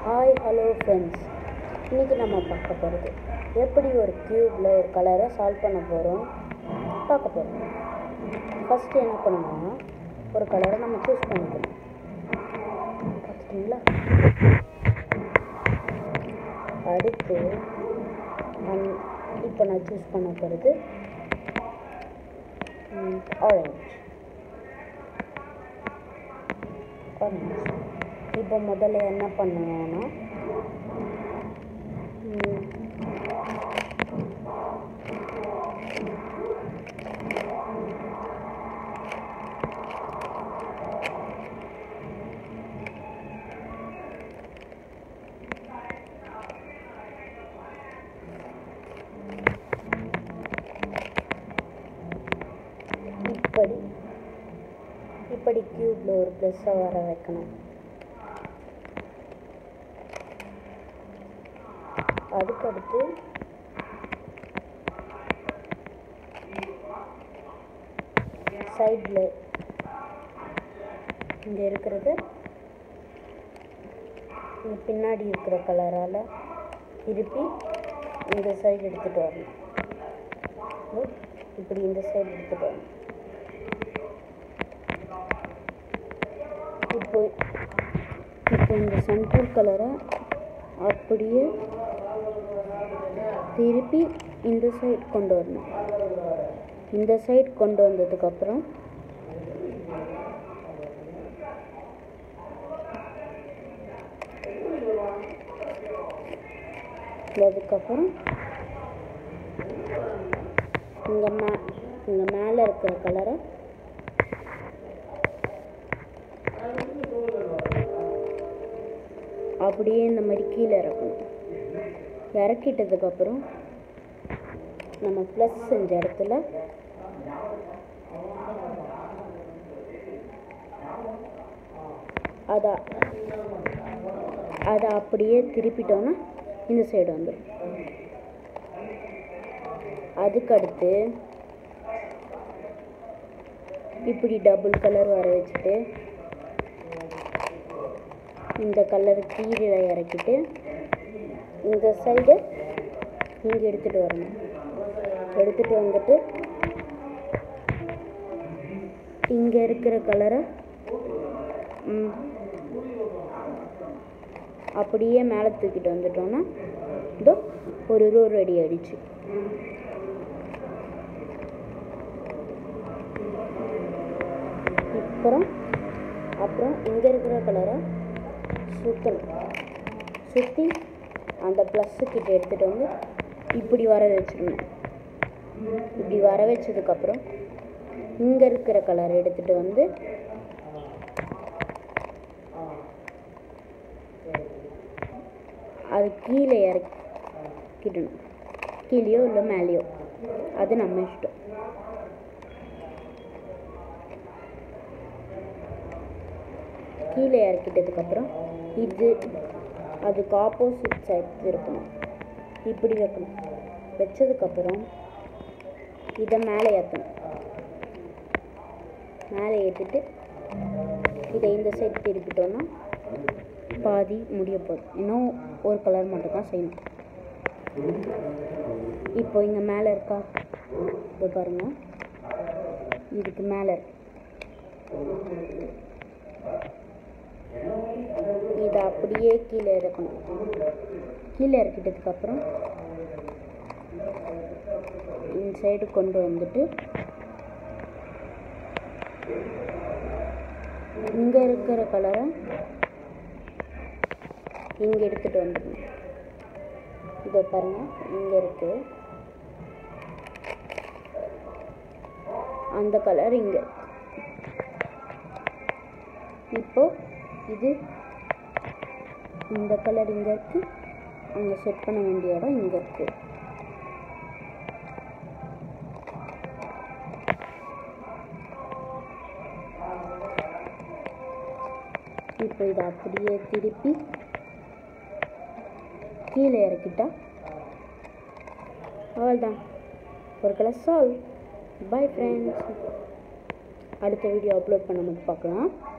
hi hello friends இன்றைக்கி நம்ம பார்க்க போகிறது எப்படி ஒரு க்யூப்பில் ஒரு கலரை சால்வ் பண்ண போகிறோம் பார்க்க போகிறோம் ஃபஸ்ட்டு என்ன பண்ணணும்னா ஒரு கலரை நம்ம சூஸ் பண்ணிக்கணும் பார்த்துட்டிங்களா அடுத்து அந் இப்போ நான் சூஸ் பண்ண போகிறது ஆரஞ்ச் ஆரஞ்ச் இப்போ முதல்ல என்ன பண்ணுவோன்னா ம், இப்படி இப்படி க்யூப்பில் ஒரு ப்ளஸ்ஸை வர வைக்கணும் அதுக்கடுத்து சைடில் இங்கே இருக்கிறது இங்க பின்னாடி இருக்கிற கலரால் திருப்பி இந்த சைடு எடுத்துகிட்டு வரணும் ஓ, இப்படி இந்த சைடு எடுத்துகிட்டு வரணும் இப்போ இப்போ இந்த சென்டர் கலரை அப்படியே திருப்பி இந்த சைடு கொண்டு வரணும் இந்த சைடு கொண்டு வந்ததுக்கப்புறம் அதுக்கப்புறம் இங்கே மே இங்கே மேலே இருக்கிற கலரை அப்படியே இந்த மாதிரி கீழே இறக்கணும் இறக்கிட்டதுக்கப்புறம் நம்ம ப்ளஸ் செஞ்ச இடத்துல அதை அதை அப்படியே திருப்பிட்டோன்னா இந்த சைடு வந்துடும் அதுக்கடுத்து இப்படி டபுள் கலர் வர வச்சுட்டு இந்த கலர் கீழே இறக்கிட்டு இந்த சைடு இங்கே எடுத்துகிட்டு வரணும் எடுத்துகிட்டு வந்துட்டு இங்கே இருக்கிற கலரை அப்படியே மேலே தூக்கிட்டு வந்துட்டோன்னா இதோ ஒரு ரோ ரெடி ஆயிடுச்சு அப்புறம் அப்புறம் இங்கே இருக்கிற கலரை சுற்றணும் சுற்றி அந்த ப்ளஸ்ஸு கிட்ட எடுத்துகிட்டு வந்து இப்படி வர வச்சிடணும் இப்படி வர வச்சதுக்கப்புறம் இங்கே இருக்கிற கலர் எடுத்துகிட்டு வந்து அது கீழே இறக்கிடணும் கீழேயோ இல்லை மேலேயோ அது நம்ம இஷ்டம் கீழே இறக்கிட்டதுக்கப்புறம் இது அதுக்கு ஆப்போசிட் சைட் திருப்பணும் இப்படி வைக்கணும் வச்சதுக்கப்புறம் இதை மேலே ஏற்றணும் மேலே ஏற்றிட்டு இதை இந்த சைடு திருப்பிட்டோன்னா பாதி முடிய போகுது இன்னும் ஒரு கலர் மட்டும் தான் செய்யணும் இப்போ இங்கே மேலே இருக்கா இது பாருங்க இதுக்கு மேலே இருக்கு இதை அப்படியே கீழே இறக்கணும் கீழே இறக்கிட்டதுக்கப்புறம் இந்த சைடு கொண்டு வந்துட்டு இங்கே இருக்கிற கலரை இங்கே எடுத்துகிட்டு வந்துடணும் இதை பாருங்க இங்கே இருக்கு அந்த கலர் இங்கே இருக்கு இப்போ இது இந்த கலர் இங்கே இருக்கு அங்கே செட் பண்ண வேண்டிய இடம் இங்கே இருக்கு இப்போ இதை அப்படியே திருப்பி கீழே இறக்கிட்டா அவ்வளோதான் ஒரு கலர் சால்வ் பை ஃப்ரெண்ட்ஸ் அடுத்த வீடியோ அப்லோட் பண்ணும்போது பார்க்கலாம்